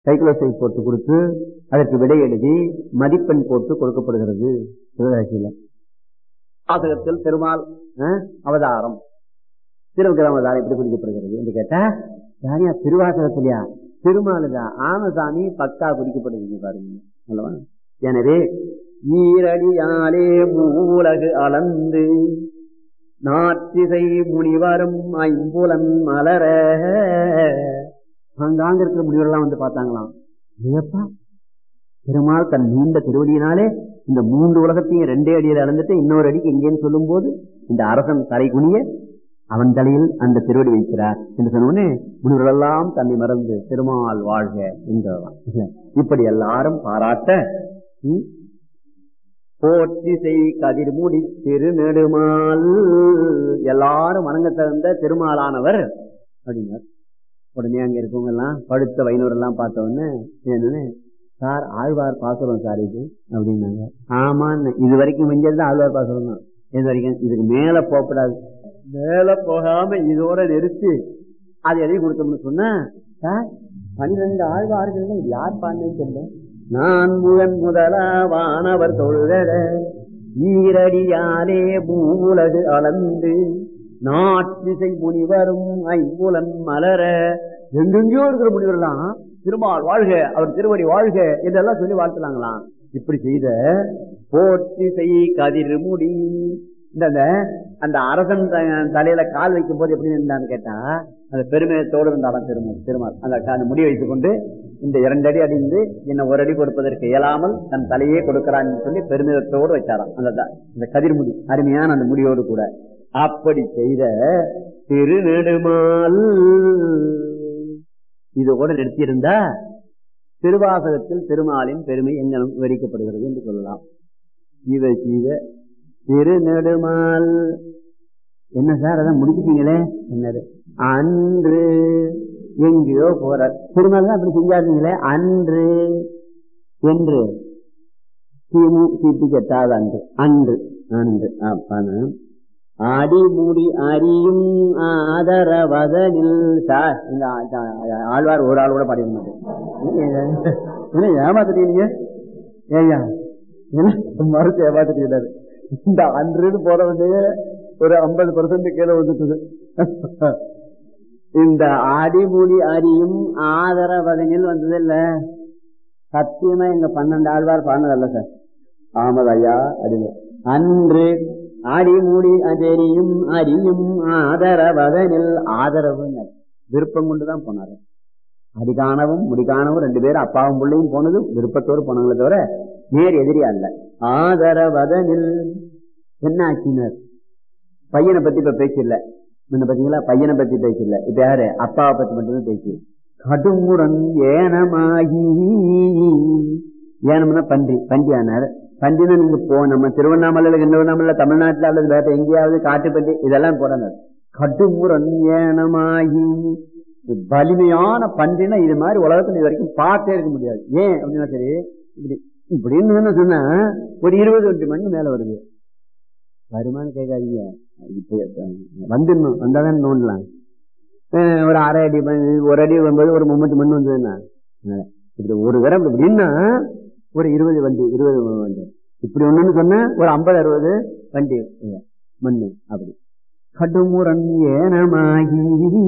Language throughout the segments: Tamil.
சைக்கிளோசை போட்டு கொடுத்து அதற்கு விடை எழுதி மதிப்பெண் போட்டு கொடுக்கப்படுகிறது சிவகாசியில வாசகத்தில் பெருமாள் அஹ், அவதாரம் திருவிக்கிரம அவதாரம் எப்படி குறிக்கப்படுகிறது என்று கேட்டா யாரையா திருவாசகத்திலையா திருமாலுதா ஆமசாமி பக்கா குறிக்கப்படுகிறது பாருங்க அல்லவா எனவே ஈரடியாலே மூலகு அளந்து நாற்றிசை முனிவரும் ஐம்புலன் மலர அங்காங்க இருக்கிற முனிவரெல்லாம் வந்து பார்த்தாங்களாம் ஏப்பா பெருமாள் தன் நீண்ட திருவடியினாலே இந்த மூன்று உலகத்தையும் ரெண்டே அடியில் அளந்துட்டு இன்னொரு அடிக்கு எங்கேன்னு சொல்லும் போது இந்த அரசன் தலை குனிய அவன் தலையில் அந்த திருவடி வைக்கிறார் என்று சொன்னோடனே முனிவர்களெல்லாம் தன்னை மறந்து திருமால் வாழ்க என்றலாம் இப்படி எல்லாரும் பாராட்ட ம், போற்றி செய் கதிர்முடி திருநெடுமால் எல்லாரும் வணங்க தகுந்த திருமாலானவர் அப்படின்னார் உடனே அங்க இருக்கவங்க எல்லாம் படுத்த வைணவர் எல்லாம் பார்த்த உடனே என்னன்னு சார் ஆழ்வார் பாசுரம் சார் இது அப்படின்னாங்க ஆமான்னு இது வரைக்கும் வெஞ்சது ஆழ்வார் பாசுரம் தான் இது வரைக்கும் இதுக்கு மேல போகக்கூடாது மேல போகாம இதோட நிறுத்தி அது எதையும் கொடுத்தோம்னு சொன்னா சார் பன்னிரண்டு ஆழ்வார்கள் இது யார் பாண்டேன்னு தெரியல நான் முகன் முதலா வானவர் தொழுதட ஈரடியாலே பூவுலகு அளந்து நாட்டிசை முனிவரும் ஐம்புலன் மலர எங்கெங்கயோ இருக்கிற முனிவர்லாம் திருமால் வாழ்க அவர் திருவடி வாழ்க என்றெல்லாம் சொல்லி வாழ்த்துனாங்களாம் இப்படி செய்த போற்றி செய் கதிர் முடி இந்த இந்த அந்த அரசன் த- தலையில கால் வைக்கும் போது எப்படி இருந்தான்னு கேட்டா அந்த பெருமையத்தோடு இருந்தாலும் திருமால் திருமால் அந்த க- அந்த முடி வைத்துக் கொண்டு இந்த இரண்டு அடி அடிந்து என்ன ஒரு அடி கொடுப்பதற்கு இயலாமல் தன் தலையே கொடுக்கிறான்னு சொல்லி பெருமிதத்தோடு வச்சாராம் அந்த த- இந்த கதிர்முடி அருமையான அந்த முடியோடு கூட அப்படி செய்த திருநெடுமால் இது கூட நிறுத்தியிருந்தா திருவாசகத்தில் திருமாலின் பெருமை எங்கனும் விவரிக்கப்படுகிறது என்று சொல்லலாம் ஜீவ ஜீவ திருநெடுமால் என்ன சார் அதான் முடிச்சிட்டீங்களே என்னது அன்று எங்கேயோ போறார் திருமால் தான் அப்படி செஞ்சாருங்களே அன்று என்று கிமு கிபி கெட்டாத அன்று அன்று அன்று அப்பான அடிமுடி அறியும் ஆதரவதனில் சார் இந்த ஆ- ஆ- ஆழ்வார் ஒரு ஆள் கூட பாடிட மாட்டேன் என்ன ஏமாத்துட்டீங்க ஏய்யா என்ன மறுத்து ஏமாத்துட்டீங்க இந்த அன்றுன்னு போட வேண்டிய ஒரு ஐம்பது பர்சன்ட் கீழே வந்துட்டுது இந்த அடிமுடி அறியும் ஆதரவதனில் வந்தது இல்ல சத்தியமா எங்க பன்னெண்டு ஆழ்வார் பாடினதல்ல சார் ஆமது ஐயா அப்படின்னு அன்று அடிமுடி அதெரியும் அறியும் ஆதரவதனில் ஆதரவுங்க விருப்பம் கொண்டுதான் போனாரு அடி காணவும் முடி காணவும் ரெண்டு பேரும் அப்பாவும் பிள்ளையும் போனது விருப்பத்தோடு போனாங்களே தவிர நேர் எதிரி அல்ல ஆதரவதனில் என்ன ஆச்சினர் பையனை பத்தி இப்ப பேச்சு இல்ல முன்ன பாத்தீங்களா பையனை பத்தி பேச்சு இல்ல இப்ப யாரு அப்பாவை பத்தி மட்டும்தான் பேச்சு கடுமுடன் ஏனமாகி ஏனம்னா பன்றி பன்றி ஆனார் பன்றினா நீங்க போ நம்ம திருவண்ணாமலையில திருவண்ணாமலை தமிழ்நாட்டுல அல்லது வேற எங்கேயாவது காட்டுப்பன்றி இதெல்லாம் போறாங்க கடுமுடன் ஏனமாகி வலிமையான பன்றினா இது மாதிரி உலகத்துல இது வரைக்கும் பார்த்தே இருக்க முடியாது ஏன் அப்படின்னா சரி இப்படி இப்படின்னு சொன்னா ஒரு இருபது வண்டி மணி மேல வருது வருமானு கேட்காதீங்க இப்ப வந்துடணும் வந்தாதான் நோண்டலாம் அஹ் ஒரு அரை அடி மண், ஒரு அடி வரும்போது ஒரு மும்மட்டு மண் வந்ததுன்னா அஹ் இப்படி ஒரு தரம் இப்படின்னா ஒரு இருபது வண்டி இருபது வண்டி இப்படி ஒண்ணுன்னு சொன்னா ஒரு ஐம்பது அறுபது வண்டி அஹ் மண்ணு அப்படி கடுமுரண் ஏனமாகி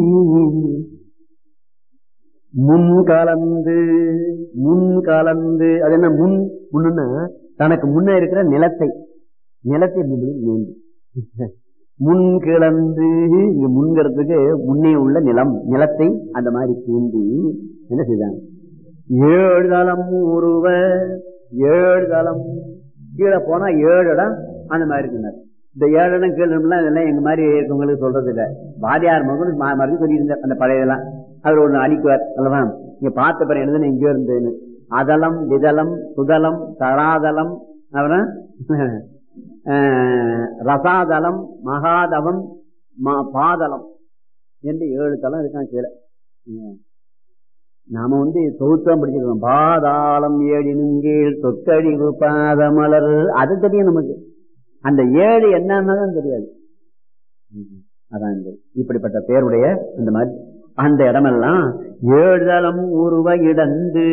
முன் கலந்து முன் கலந்து அது என்ன முன் முன்னுன்னா தனக்கு முன்ன இருக்கிற நிலத்தை நிலத்தை இப்படி நோண்டி முன் கிளந்து இது முன்கிறதுக்கு முன்னே உள்ள நிலம் நிலத்தை அந்த மாதிரி தூண்டி என்ன செய்தாங்க ஏழு தளம் உருவ ஏழு தளம் கீழே போனா ஏழு இடம் அந்த மாதிரி இருந்தார் இந்த ஏழு இடம் கீழே இடம்லாம் இதெல்லாம் எங்க மாதிரி இருக்கவங்களுக்கு சொல்றது இல்ல வாதியார் மகன் மறுபடியும் சொல்லியிருந்தார் அந்த பழையதெல்லாம் அவர் ஒண்ணு அடிக்குவார் அல்லவா நீங்க பார்த்த பிறகு எழுதுன எங்கேயோ இருந்ததுன்னு அதலம் விதலம் சுதலம் தராதலம் அப்புறம் அஹ், ரசாதலம் மகாதவம் ம- பாதலம் என்று ஏழு தலம் இருக்கான் கீழே உம். நாம வந்து தொகுத்தான் படிச்சிருக்கோம் பாதாளம் ஏழினும் கீழ் தொக்கழிவு பாதமலர் அது தெரியும் நமக்கு அந்த ஏழு என்னன்னு தெரியாது உம். அதான் இந்த இப்படிப்பட்ட பேருடைய அந்த மாதிரி அந்த இடமெல்லாம் ஏழுதளம் உருவ இடந்து